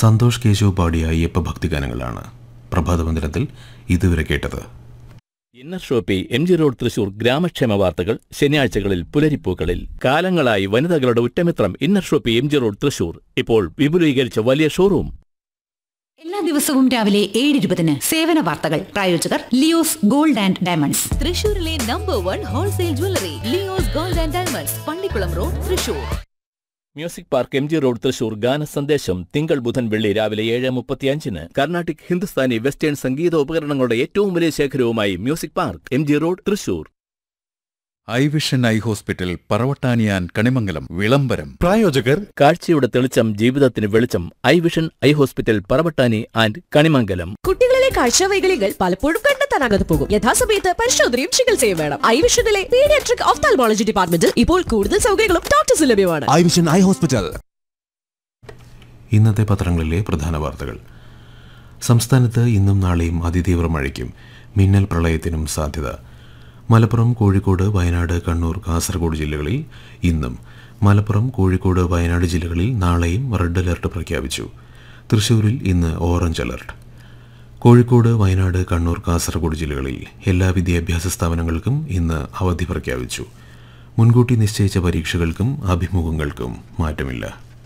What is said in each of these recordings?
സന്തോഷ് കേശവ് പാടിയ അയ്യപ്പ ഭക്തിഗാനങ്ങളാണ് പ്രഭാതവന്ദനത്തിൽ ഇതുവരെ കേട്ടത് inner shoppe M G road Thrissur ഗ്രാമക്ഷേമ വാർത്തകൾ ശനിയാഴ്ചകളിൽ പുലരിപ്പൂക്കളിൽ കാലങ്ങളായി വനിതകളുടെ ഉറ്റമിത്രം inner shoppe M G road Thrissur ഇപ്പോൾ വിപുലീകരിച്ച വലിയ ഷോറൂം എല്ലാ ദിവസവും രാവിലെ ഏഴ് ഇരുപതിന് സേവന വാർത്തകൾ പ്രായോജകർ ലിയോസ് ഗോൾഡ് ആൻഡ് ഡയമണ്ട്സ് തൃശൂരിലെ number one wholesale jewellery Leo's gold and diamonds Pallikkulam road Thrissur music park M G road Thrissur ഗാന സന്ദേശം തിങ്കൾ ബുധൻ വെള്ളി രാവിലെ ഏഴ് മുപ്പത്തിയഞ്ചിന് കർണാട്ടിക് ഹിന്ദുസ്ഥാനി വെസ്റ്റേൺ സംഗീത ഉപകരണങ്ങളുടെ ഏറ്റവും വലിയ ശേഖരവുമായി music park M G road Thrissur eye vision eye hospital പറവട്ടാനിയാൻ കണിമംഗലം വിളംബരം പ്രായോജകർ കാഴ്ചയുടെ തെളിച്ചം ജീവിതത്തിന് വെളിച്ചം eye vision eye hospital Paravattani and Kanimangalam കുട്ടികളിലെ കാഴ്ചവൈകല്യങ്ങൾ പലപ്പോഴും കണ്ടെത്താനാകാതെ പോകും യഥാസമയത്ത് പരിശോധനയും ചികിത്സയും വേണം ഐവിഷനിലെ പീഡിയാട്രിക് ഓഫ്താൽമോളജി ഡിപ്പാർട്ട്മെന്റിൽ ഇപ്പോൾ കൂടുതൽ സൗകര്യങ്ങളും ഡോക്ടേഴ്സ് ലഭ്യമാണ് ഐ വിഷൻ ഐ ഹോസ്പിറ്റൽ ഇന്നത്തെ പത്രങ്ങളിലെ പ്രധാന വാർത്തകൾ സംസ്ഥാനത്ത് ഇന്നും നാളെയും അതിതീവ്ര മഴയ്ക്കും മിന്നൽ പ്രളയത്തിനും സാധ്യത മലപ്പുറം കോഴിക്കോട് വയനാട് കണ്ണൂർ കാസർഗോഡ് ജില്ലകളിൽ ഇന്നും മലപ്പുറം കോഴിക്കോട് വയനാട് ജില്ലകളിൽ നാളെയും റെഡ് അലർട്ട് പ്രഖ്യാപിച്ചു തൃശൂരിൽ ഇന്ന് ഓറഞ്ച് അലർട്ട് കോഴിക്കോട് വയനാട് കണ്ണൂർ കാസർഗോഡ് ജില്ലകളിൽ എല്ലാ വിദ്യാഭ്യാസ സ്ഥാപനങ്ങൾക്കും ഇന്ന് അവധി പ്രഖ്യാപിച്ചു മുൻകൂട്ടി നിശ്ചയിച്ച പരീക്ഷകൾക്കും അഭിമുഖങ്ങൾക്കും മാറ്റമില്ല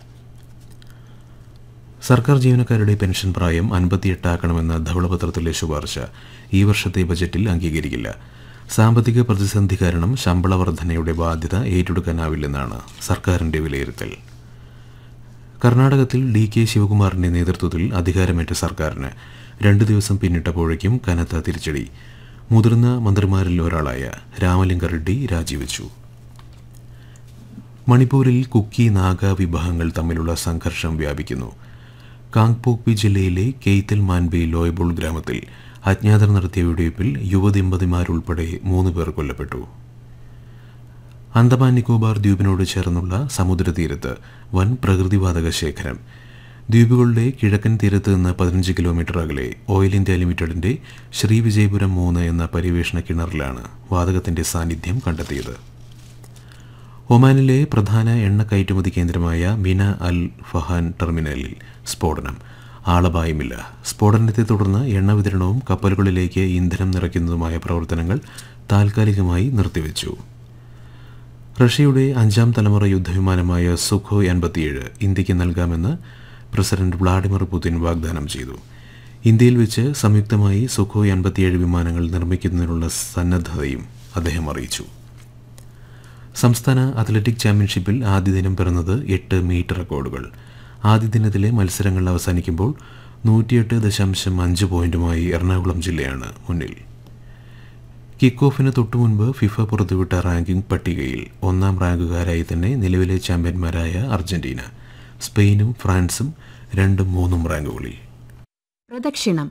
സർക്കാർ ജീവനക്കാരുടെ പെൻഷൻ പ്രായം അൻപത്തിയെട്ടാക്കണമെന്ന ധവളപത്രത്തിലെ ശുപാർശ ഈ വർഷത്തെ ബജറ്റിൽ അംഗീകരിക്കില്ല സാമ്പത്തിക പ്രതിസന്ധി കാരണം ശമ്പള വർധനയുടെ ബാധ്യത ഏറ്റെടുക്കാനാവില്ലെന്നാണ് സർക്കാരിന്റെ വിലയിരുത്തൽ കർണാടകത്തിൽ ഡി കെ ശിവകുമാറിന്റെ നേതൃത്വത്തിൽ അധികാരമേറ്റ സർക്കാരിന് രണ്ടു ദിവസം പിന്നിട്ടപ്പോഴേക്കും കനത്ത തിരിച്ചടി മുതിർന്ന മന്ത്രിമാരിൽ ഒരാളായ രാമലിംഗ റെഡ്ഡി രാജിവെച്ചു മണിപ്പൂരിൽ കുക്കി നാഗ വിഭാഗങ്ങൾ തമ്മിലുള്ള സംഘർഷം വ്യാപിക്കുന്നു കാങ്പോക്പി ജില്ലയിലെ കെയ്ത്തൽ മാൻബി ലോയബുൾ ഗ്രാമത്തിൽ അജ്ഞാതർ നടത്തിയ വെടിവയ്പിൽ യുവദമ്പതിമാരുൾപ്പെടെ മൂന്ന് പേർ കൊല്ലപ്പെട്ടു അന്തമാൻ നിക്കോബാർ ദ്വീപിനോട് ചേർന്നുള്ള സമുദ്രതീരത്ത് വൻ പ്രകൃതിവാതക ശേഖരം ദ്വീപുകളുടെ കിഴക്കൻ തീരത്ത് നിന്ന് പതിനഞ്ച് കിലോമീറ്റർ അകലെ ഓയിൽ ഇന്ത്യ ലിമിറ്റഡിന്റെ ശ്രീവിജയപുരം മൂന്ന് എന്ന പര്യവേഷണ കിണറിലാണ് വാതകത്തിന്റെ സാന്നിധ്യം കണ്ടെത്തിയത് ഒമാനിലെ പ്രധാന എണ്ണ കയറ്റുമതി കേന്ദ്രമായ മിന അൽ ഫഹാൻ ടെർമിനലിൽ സ്ഫോടനം ആളപായമില്ല സ്ഫോടനത്തെ തുടർന്ന് എണ്ണ വിതരണവും കപ്പലുകളിലേക്ക് ഇന്ധനം നിറയ്ക്കുന്നതുമായ പ്രവർത്തനങ്ങൾ താൽക്കാലികമായി നിർത്തിവെച്ചു റഷ്യയുടെ അഞ്ചാം തലമുറ യുദ്ധവിമാനമായ സുഖോയ് അൻപത്തിയേഴ് ഇന്ത്യക്ക് നൽകാമെന്ന് പ്രസിഡന്റ് വ്ളാഡിമിർ പുതിൻ വാഗ്ദാനം ചെയ്തു ഇന്ത്യയിൽ വെച്ച് സംയുക്തമായി സുഖോയ് അൻപത്തിയേഴ് വിമാനങ്ങൾ നിർമ്മിക്കുന്നതിനുള്ള സന്നദ്ധതയും അദ്ദേഹം അറിയിച്ചു സംസ്ഥാന അത്ലറ്റിക് ചാമ്പ്യൻഷിപ്പിൽ ആദ്യ ദിനം പിറന്നത് എട്ട് മീറ്റർ റെക്കോർഡുകൾ ആദ്യ ദിനത്തിലെ മത്സരങ്ങൾ അവസാനിക്കുമ്പോൾ നൂറ്റിയെട്ട് ദശാംശം അഞ്ച് പോയിന്റുമായി എറണാകുളം ജില്ലയാണ് മുന്നിൽ കിക്ക് ഓഫിന് തൊട്ടുമുൻപ് ഫിഫ പുറത്തുവിട്ട റാങ്കിംഗ് പട്ടികയിൽ ഒന്നാം റാങ്കുകാരായി തന്നെ നിലവിലെ ചാമ്പ്യന്മാരായ അർജന്റീന സ്പെയിനും ഫ്രാൻസും രണ്ടും മൂന്നും റാങ്കുകളിൽ പ്രദക്ഷിണം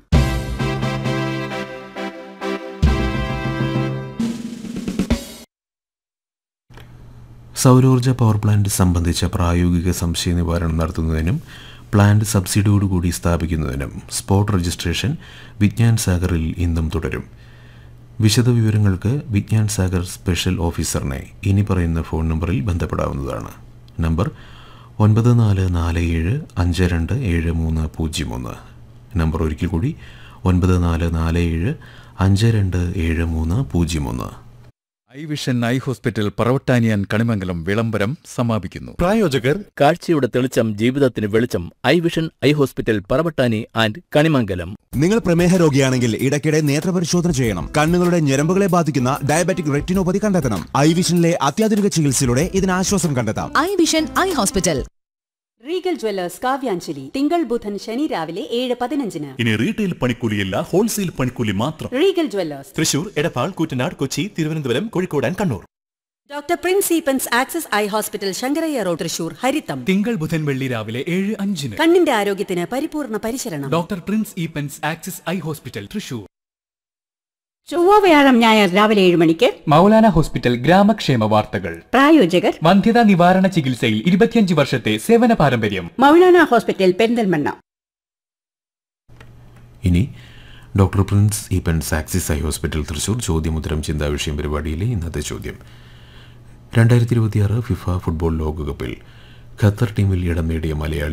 സൗരോർജ്ജ പവർ പ്ലാന്റ് സംബന്ധിച്ച പ്രായോഗിക സംശയ നിവാരണം നടത്തുന്നതിനും പ്ലാന്റ് സബ്സിഡിയോടുകൂടി സ്ഥാപിക്കുന്നതിനും സ്പോട്ട് രജിസ്ട്രേഷൻ വിജ്ഞാൻ സാഗറിൽ ഇന്നും തുടരും വിശദവിവരങ്ങൾക്ക് വിജ്ഞാൻ സാഗർ സ്പെഷ്യൽ ഓഫീസറിനെ ഇനി പറയുന്ന ഫോൺ നമ്പറിൽ ബന്ധപ്പെടാവുന്നതാണ് നമ്പർ ഒൻപത് നാല് നാല് ഏഴ് അഞ്ച് രണ്ട് ഏഴ് മൂന്ന് പൂജ്യം ഒന്ന് നമ്പർ ഒരിക്കൽ കൂടി ഒൻപത് നാല് നാല് ഏഴ് അഞ്ച് രണ്ട് ഏഴ് മൂന്ന് പൂജ്യം ഒന്ന് ഐ വിഷൻ ഐ ഹോസ്പിറ്റൽ പറവട്ടാനിയാൻ കണിമംഗലം വിളംബരം സമാപിക്കുന്നു പ്രായോജകർ കാഴ്ചയുടെ തെളിച്ചം ജീവിതത്തിന് വെളിച്ചം eye vision eye hospital Paravattani and Kanimangalam നിങ്ങൾ പ്രമേഹ രോഗിയാണെങ്കിൽ ഇടയ്ക്കിടെ നേത്രപരിശോധന ചെയ്യണം കണ്ണുകളുടെ ഞരമ്പുകളെ ബാധിക്കുന്ന ഡയബറ്റിക് റെറ്റിനോപ്പതി കണ്ടെത്തണം ഐ വിഷനിലെ അത്യാധുനിക ചികിത്സയിലൂടെ ഇതിന് ആശ്വാസം കണ്ടെത്താം eye vision eye hospital Regal Jewellers Kavyanjali തിങ്കൾ ബുധൻ ശനി രാവിലെ ഏഴ് പതിനഞ്ചിന് ഇനി റീറ്റെയിൽ പണിക്കൂലിയല്ല ഹോൾസെയിൽ പണിക്കൂലി മാത്രം Regal Jewellers Thrissur Edappal Koottanad Kochi Thiruvananthapuram Kozhikode and Kannur doctor Prince Eapen's access eye hospital Sankarayya road Thrissur ഹരിത്തം തിങ്കൾ ബുധൻ വെള്ളി രാവിലെ ഏഴ് അഞ്ചിന് കണ്ണിന്റെ ആരോഗ്യത്തിന് പരിപൂർണ പരിശരണം doctor Prince Eapen's axis eye hospital Thrissur ചൊവ്വ വ്യാഴം ഞായർ രാവിലെ ഏഴ് മണിക്ക് മൗലാന ഹോസ്പിറ്റൽ ഗ്രാമക്ഷേമ വാർത്തകൾ പ്രായോജകർ വന്ധ്യതാ നിവാരണ ചികിത്സയിൽ ഇരുപത്തിയഞ്ച് വർഷത്തെ സേവന പാരമ്പര്യം മൗലാന ഹോസ്പിറ്റൽ പെരിന്തൽമണ്ണ ഇനി doctor Prince Eapen's axis eye hospital Thrissur ചോദ്യമുത്തരം ചിന്താവിഷയം പരിപാടിയിലെ ഇന്നത്തെ ചോദ്യം രണ്ടായിരത്തി ഇരുപത്തിയാറ് ഫിഫ ഫുട്ബോൾ ലോകകപ്പിൽ ഖത്തർ ടീമിൽ ഇടം നേടിയ മലയാളി